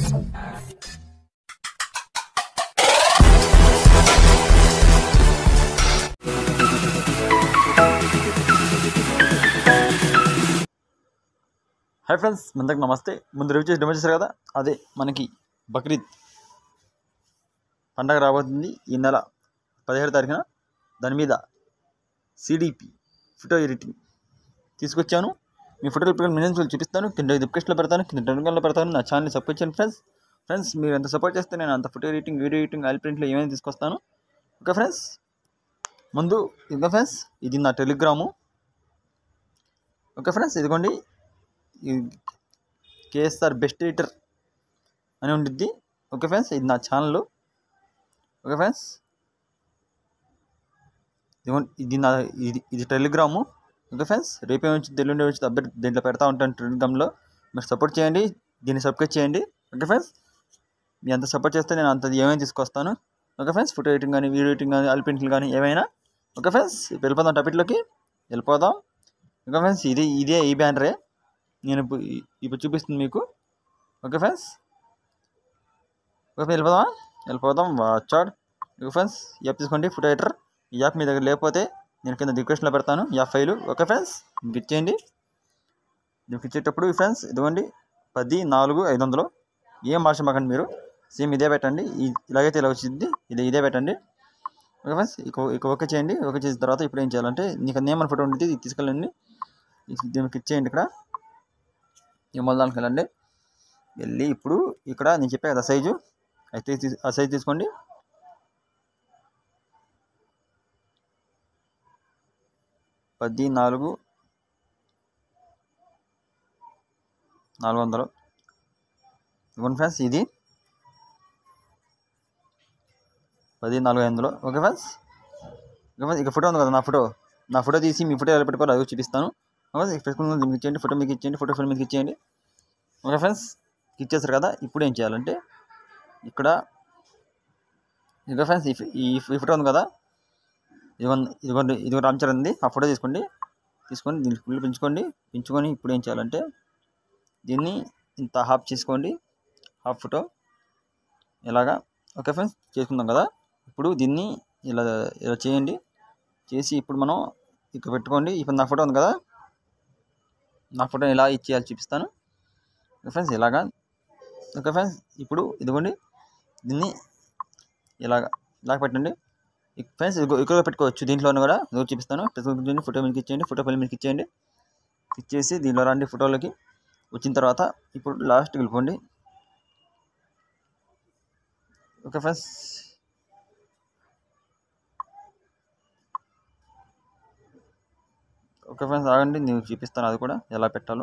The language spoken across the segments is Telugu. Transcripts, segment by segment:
హాయ్ ఫ్రెండ్స్ ముందుకు నమస్తే ముందు రివ్యూ చేసి డెమో చేశారు కదా అదే మనకి బక్రీద్ పండగ రాబోతుంది ఈ నెల పదిహేడు తారీఖున దాని మీద సిడిపి ఫోటో ఎడిటింగ్ తీసుకొచ్చాను మీ ఫోటోలు ఇప్పుడు మినిట్స్ చూపిస్తాను కింద డిస్క్రిప్షన్లో పెడతాను కింద టెలిగ్రామ్లో పెడతాను నా ఛానల్ని సపోర్ట్ చేయండి ఫ్రెండ్స్ ఫ్రెండ్స్ మీరు ఎంత సపోర్ట్ చేస్తే నేను అంత photo editing video editing oil ప్రింట్లో ఏమైనా తీసుకొస్తాను ఓకే ఫ్రెండ్స్ ముందు ఇంకా ఫ్రెండ్స్ ఇది నా టెలిగ్రాము ఓకే ఫ్రెండ్స్ ఇదిగోండి కేఎస్ఆర్ బెస్ట్ ఎడిటర్ అని ఉండిద్ది ఓకే ఫ్రెండ్స్ ఇది నా ఛానల్ ఓకే ఫ్రెండ్స్ ఇదిగోండి ఇది నా ఇది ఇది టెలిగ్రాము ఓకే ఫ్రెండ్స్ రేపే వచ్చి ఎల్లుండి వచ్చి అప్డేట్ దీంట్లో పెడతా ఉంటాను టెలిగ్రామ్లో మీరు సపోర్ట్ చేయండి దీన్ని సబ్స్క్రైబ్ చేయండి ఓకే ఫ్రెండ్స్ మీ అంత సపోర్ట్ చేస్తే నేను అంత ఏమైనా తీసుకొస్తాను ఓకే ఫ్రెండ్స్ ఫోటో ఎడిటింగ్ కానీ వీడియో ఎడిటింగ్ కానీ ఆల్ ప్రింట్లు కానీ ఏమైనా ఓకే ఫ్రెండ్స్ ఇప్పుడు వెళ్ళిపోదాం టాపిక్లోకి వెళ్ళిపోదాం ఓకే ఫ్రెండ్స్ ఇది ఇదే ఈ బ్యానరే నేను ఇప్పుడు ఇప్పుడు చూపిస్తుంది మీకు ఓకే ఫ్రెండ్స్ ఓకే వెళ్ళిపోదామా వెళ్ళిపోదాం వాచాడ్ ఓకే ఫ్రెండ్స్ ఈ యాప్ తీసుకోండి ఫోటో ఎడిటర్ ఈ యాప్ మీ దగ్గర లేకపోతే నేను కింద డిస్క్రిప్షన్లో పెడతాను ఈ యాప్ ఫైలు ఓకే ఫ్రెండ్స్ మీకు ఇచ్చేయండి మీకు ఇచ్చేటప్పుడు ఫ్రెండ్స్ ఇదిగోండి పది నాలుగు ఐదు వందలు ఏం మార్చమాకండి మీరు సేమ్ ఇదే పెట్టండి ఈ- ఇలాగైతే ఇలా వచ్చింది ఇది ఇదే పెట్టండి ఓకే ఫ్రెండ్స్ ఇక ఇక ఓకే చేయండి ఓకే చేసిన తర్వాత ఇప్పుడు ఏం చేయాలంటే నీకు నేమ్ అని ఫోటో ఉంటుంది ఇది తీసుకెళ్ళండి ఇది దీనికి ఇచ్చేయండి ఇక్కడ ఈ మొదలానికి వెళ్ళండి వెళ్ళి ఇప్పుడు ఇక్కడ నేను చెప్పా కదా సైజు అయితే తీ- ఆ సైజు తీసుకోండి పది నాలుగు నాలుగు వందలు ఇవ్వండి ఫ్రెండ్స్ ఇది పది నాలుగు ఐదు వందలు ఓకే ఫ్రెండ్స్ ఓకే ఫ్రెండ్స్ ఇక ఫోటో ఉంది కదా నా ఫోటో నా ఫోటో తీసి మీ ఫోటో ఎలా పెట్టుకోవాలో అది చూపిస్తాను ఓకే ఇక పెట్టుకున్న మీకు ఇచ్చేయండి ఫోటో మీకు ఇచ్చేయండి ఫోటో ఫోన్ మీకు ఇచ్చేయండి ఓకే ఫ్రెండ్స్ ఇచ్చేస్తారు కదా ఇప్పుడు ఏం చేయాలంటే ఇక్కడ ఇక ఫ్రెండ్స్ ఈ ఫ్- ఈ ఫ్- ఈ ఫోటో ఉంది కదా ఇదిగోండి ఇదిగోండి ఇదిగో రామ్ చరణ్ ఉంది ఆ ఫోటో తీసుకోండి తీసుకొని దీన్ని ఫుల్ పెంచుకోండి పెంచుకొని ఇప్పుడు ఏం చేయాలంటే దీన్ని ఇంత హాఫ్ చేసుకోండి హాఫ్ ఫోటో ఇలాగా ఓకే ఫ్రెండ్స్ చేసుకుందాం కదా ఇప్పుడు దీన్ని ఇలా ఇలా చేయండి చేసి ఇప్పుడు మనం ఇక్కడ పెట్టుకోండి ఇప్పుడు నా ఫోటో ఉంది కదా నా ఫోటో ఎలా ఇచ్చేయాలి చూపిస్తాను ఓకే ఫ్రెండ్స్ ఇలాగా ఓకే ఫ్రెండ్స్ ఇప్పుడు ఇదిగోండి దీన్ని ఇలాగ ఇలాగ పెట్టండి ఇక్ ఫ్రెండ్స్ ఇదిగో ఇక్కడ పెట్టుకోవచ్చు దీంట్లోనే కూడా ఇదిగో చూపిస్తాను పెట్టుకుంటుంది ఫోటో మీకు ఇచ్చేయండి ఫోటో ఫైల్ మీకు ఇచ్చేయండి ఇచ్చేసి దీనిలో రండి ఫోటోలకి వచ్చిన తర్వాత ఇప్పుడు లాస్ట్కి వెళ్ళిపోండి ఓకే ఫ్రెండ్స్ ఓకే ఫ్రెండ్స్ ఆగండి నేను చూపిస్తాను అది కూడా ఎలా పెట్టాలో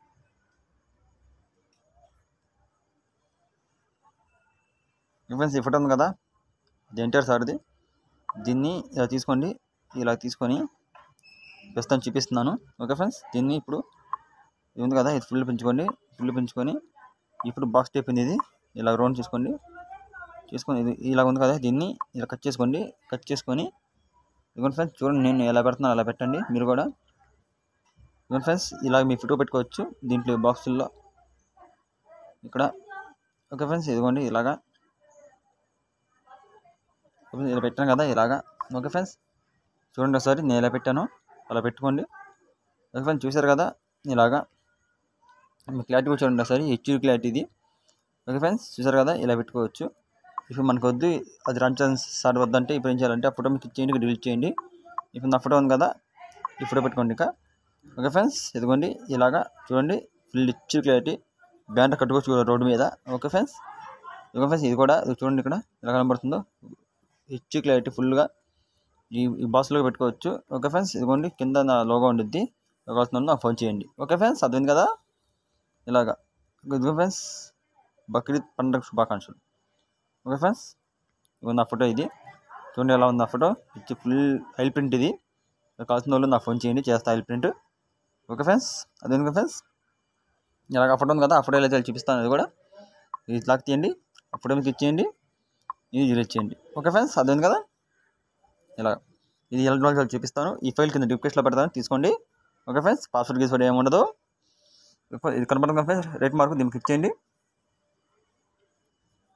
ఫ్రెండ్స్ ఈ ఫోటో ఉంది కదా అది ఎన్టీఆర్ సార్ది దీన్ని ఇలా తీసుకోండి ఇలా తీసుకొని ప్రస్తుతం చూపిస్తున్నాను ఓకే ఫ్రెండ్స్ దీన్ని ఇప్పుడు ఇది ఉంది కదా ఇది ఫుల్ పెంచుకోండి ఫుల్ పెంచుకొని ఇప్పుడు బాక్స్ టైప్ ఉంది ఇది ఇలా రౌండ్ చేసుకోండి చేసుకొని ఇది ఇలా ఉంది కదా దీన్ని ఇలా కట్ చేసుకోండి కట్ చేసుకొని ఇదిగోండి ఫ్రెండ్స్ చూడండి నేను ఎలా పెడుతున్నాను అలా పెట్టండి మీరు కూడా ఇదిగోండి ఫ్రెండ్స్ ఇలా మీ ఫోటో పెట్టుకోవచ్చు దీంట్లో బాక్సుల్లో ఇక్కడ ఓకే ఫ్రెండ్స్ ఇదిగోండి ఇలాగా ఓకే, ఇలా పెట్టాను కదా ఇలాగా ఓకే ఫ్రెండ్స్ చూడండి ఒకసారి నేను ఎలా పెట్టాను అలా పెట్టుకోండి ఓకే ఫ్రెండ్స్ చూశారు కదా ఇలాగా మీ క్లారిటీ కూడా చూడండి ఒకసారి హెచ్యూ క్లారిటీ ఇది ఓకే ఫ్రెండ్స్ చూసారు కదా ఇలా పెట్టుకోవచ్చు ఇప్పుడు మనకు వద్దు అది రామ్ సార్ వద్దంటే ఇప్పుడు ఏం చేయాలంటే ఆ ఫోటో మీకు ఇచ్చేయండి డిలీట్ చేయండి ఇప్పుడు నా ఫోటో ఉంది కదా ఈ ఫోటో పెట్టుకోండి ఇక ఓకే ఫ్రెండ్స్ ఇదిగోండి ఇలాగా చూడండి ఫుల్ హెచ్ క్లారిటీ బ్యాండ్ కట్టుకోవచ్చు కూడా రోడ్డు మీద ఓకే ఫ్రెండ్స్ ఓకే ఫ్రెండ్స్ ఇది కూడా ఇది చూడండి ఇక్కడ ఎలా కనబడుతుందో హెచ్ క్లారిటీ ఫుల్గా ఈ ఈ బాక్స్లో పెట్టుకోవచ్చు ఓకే ఫ్రెండ్స్ ఇదిగోండి కింద నా లోగో ఉండిద్ది కావాల్సిన నాకు ఫోన్ చేయండి ఓకే ఫ్రెండ్స్ అర్థమైంది కదా ఇలాగా ఇదిగో ఫ్రెండ్స్ బక్రీద్ పండుగ శుభాకాంక్షలు ఓకే ఫ్రెండ్స్ ఇదిగో నా ఫోటో ఇది చూడండి ఎలా ఉంది నా ఫోటో ఇచ్చి ఫుల్ ఆయిల్ ప్రింట్ ఇది కావాల్సిన వాళ్ళు నాకు ఫోన్ చేయండి చేస్తా ఆయిల్ ప్రింట్ ఓకే ఫ్రెండ్స్ అదేందుకు ఫ్రెండ్స్ ఇలాగ ఆ ఫోటో ఉంది కదా ఆ ఫోటో ఎలా చేయాలో చూపిస్తాను అది కూడా ఇది లాక్ తీయండి ఆ ఫోటో మీకు ఇచ్చేయండి ఇది డిలీట్ చేయండి ఓకే ఫ్రెండ్స్ అదేంది కదా ఇలా ఇది ఎలా చేయాలో చూపిస్తాను ఈ ఫైల్ కింద డిస్క్రిప్షన్లో పెడతాను తీసుకోండి ఓకే ఫ్రెండ్స్ పాస్వర్డ్ గీస్వర్డ్ ఏమి ఉండదు ఇది కనబడుతుంది ఫ్రెండ్స్ రేట్ మార్క్ దీనికి ఇచ్చేయండి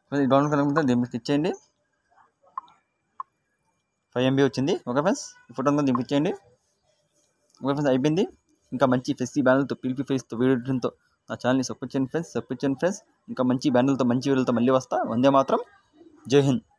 ఫ్రెండ్స్ డౌన్లోడ్ కనుక దీనికి క్లిక్ చేయండి ఫైవ్ ఎంబీ వచ్చింది ఓకే ఫ్రెండ్స్ ఈ ఫోటో కనుక దీనికి ఇచ్చేయండి ఓకే ఫ్రెండ్స్ అయిపోయింది ఇంకా మంచి ఫెస్టీ బ్యానర్తో పిలిపి ఫేస్తో వీడియోతో నా ఛానల్ని సపోర్ట్ చేయండి ఫ్రెండ్స్ సపోర్ట్ చేయండి ఫ్రెండ్స్ ఇంకా మంచి బ్యానర్లతో మంచి వీడియోలతో మళ్ళీ వస్తా వందే మాత్రం జై హింద్